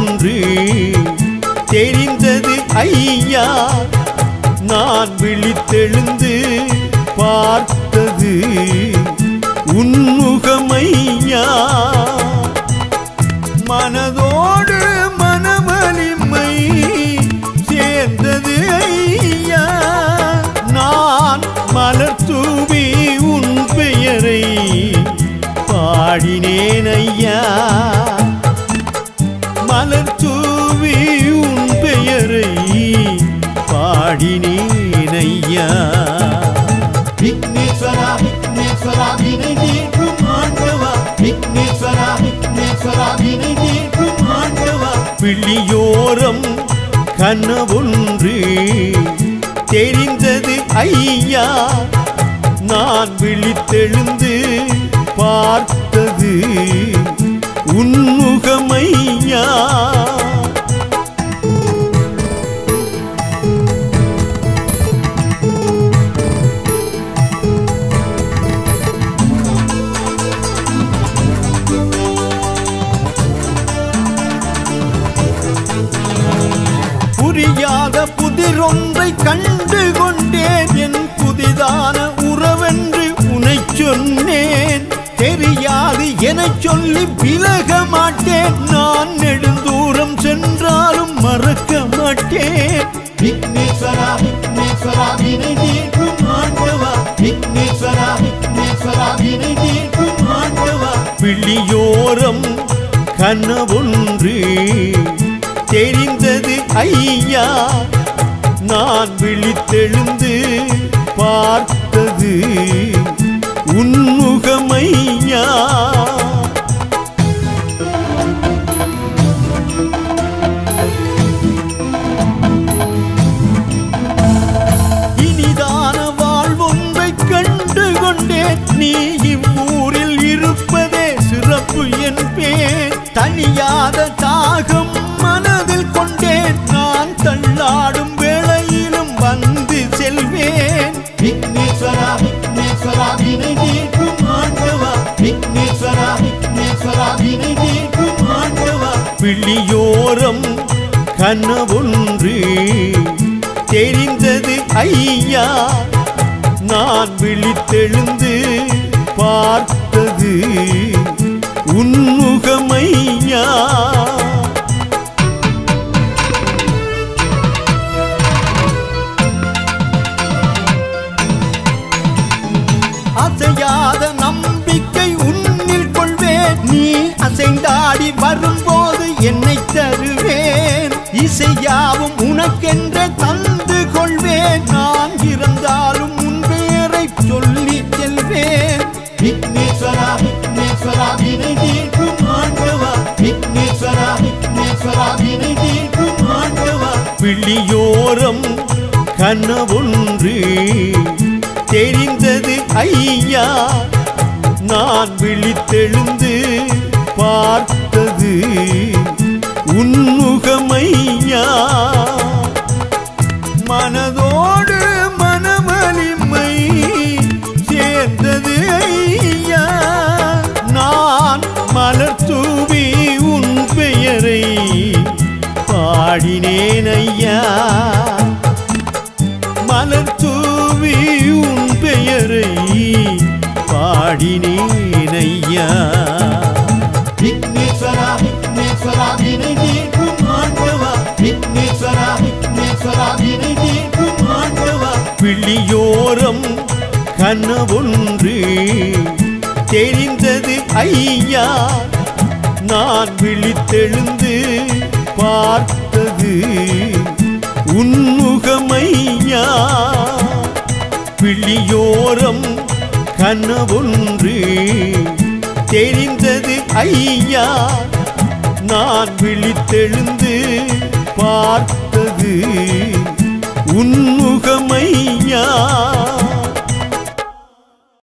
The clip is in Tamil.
ஒன்று தெரிந்தது ஐயா நான் விழித்தெழுந்து பார்த்தது உன்முகமையா மனதோடு மனவலிமை சேர்ந்தது ஐயா நான் மலர் தூவி உன் பெயரை பாடினேன் ஐயா மலர் தூவி உன் பெயரை பாடினேன் ஐயா விக்னேஸ்வரா விக்னேஸ்வரா வினை தீர்க்கும் ஆண்டவா விக்னேஸ்வரா விக்னேஸ்வரா வினை தீர்க்கும் ஆண்டவா பிள்ளியோரம் கனவொன்று தெரிந்தது ஐயா நான் விழித்தெழுந்து பார்த்தது உன்முகமையா புரியாத புதிரொன்றை கண்டு கொண்டேன் என் புதிதான உறவென்று உனை சொன்னேன் தெரியாது எனச் சொல்லி விலக மாட்டேன் நான் நெடுந்தூரம் சென்றாலும் மறக்க மாட்டேன் விக்னேஸ்வரா விக்னேஸ்வரா வினை தீர்க்கும் ஆண்டவா விக்னேஸ்வரா விக்னேஸ்வரா வினை தீர்க்கும் ஆண்டவா பிள்ளியோரம் கனவொன்று தெரிந்தது ஐயா நான் விழித்தெழுந்து பார்த்தது உன்முகமையா இனிதான வாழ்வொன்றை கண்டு கொண்டேன் நீ இவ்வூரில் இருப்பதே சிறப்பு என்பேன் தனியாத தாகம் மனதில் கொண்டேன் நான் தள்ளாடும் வேளையிலும் வந்து செல்வேன் விக்னேஸ்வரா விக்னேஸ்வரா வினை தீர்க்கும் ஆண்டவா விக்னேஸ்வரா விக்னேஸ்வரா வினை தீர்க்கும் ஆண்டவா பிள்ளியோரம் கனவொன்று தெரிந்தது ஐயா நான் விழித்தெழுந்து பார்த்தது உன்முகமையா அசையாத நம்பிக்கை உன்னில் கொள்வேன் நீ அசைந்தாடி வரும்போது என்னை தருவேன் இசையாவும் உனக்கென்ற தந்து கொள்வேன் நான் இருந்தாலும் உன் பெயரை சொல்லி செல்வேன் விக்னேஸ்வரா விக்னேஸ்வரா வினை தீர்க்கும் ஆண்டவா விக்னேஸ்வரா விக்னேஸ்வரா வினை தீர்க்கும் ஆண்டவா பிள்ளியோரம் கனவொன்று தெரிந்தது ஐயா நான் விழித்தெழுந்து பார்த்தது உன்முகமையா மனதோடு மனவலிமை சேர்ந்தது ஐயா நான் மலர் தூவி உன் பெயரை பாடினேன் ஐயா மலர் தூவி உன் பெயரை பாடினேன் ஐயா விக்னேஸ்வரா விக்னேஸ்வரா வினை தீர்க்கும் ஆண்டவா விக்னேஸ்வரா விக்னேஸ்வரா வினை தீர்க்கும் ஆண்டவா பிள்ளியோரம் கனவொன்று தெரிந்தது ஐயா நான் விழித்தெழுந்து பார்த்தது உன்முகமையா பிள்ளியோரம் கனவொன்று தெரிந்தது ஐயா நான் விழித்தெழுந்து பார்த்தது உன்முகமையா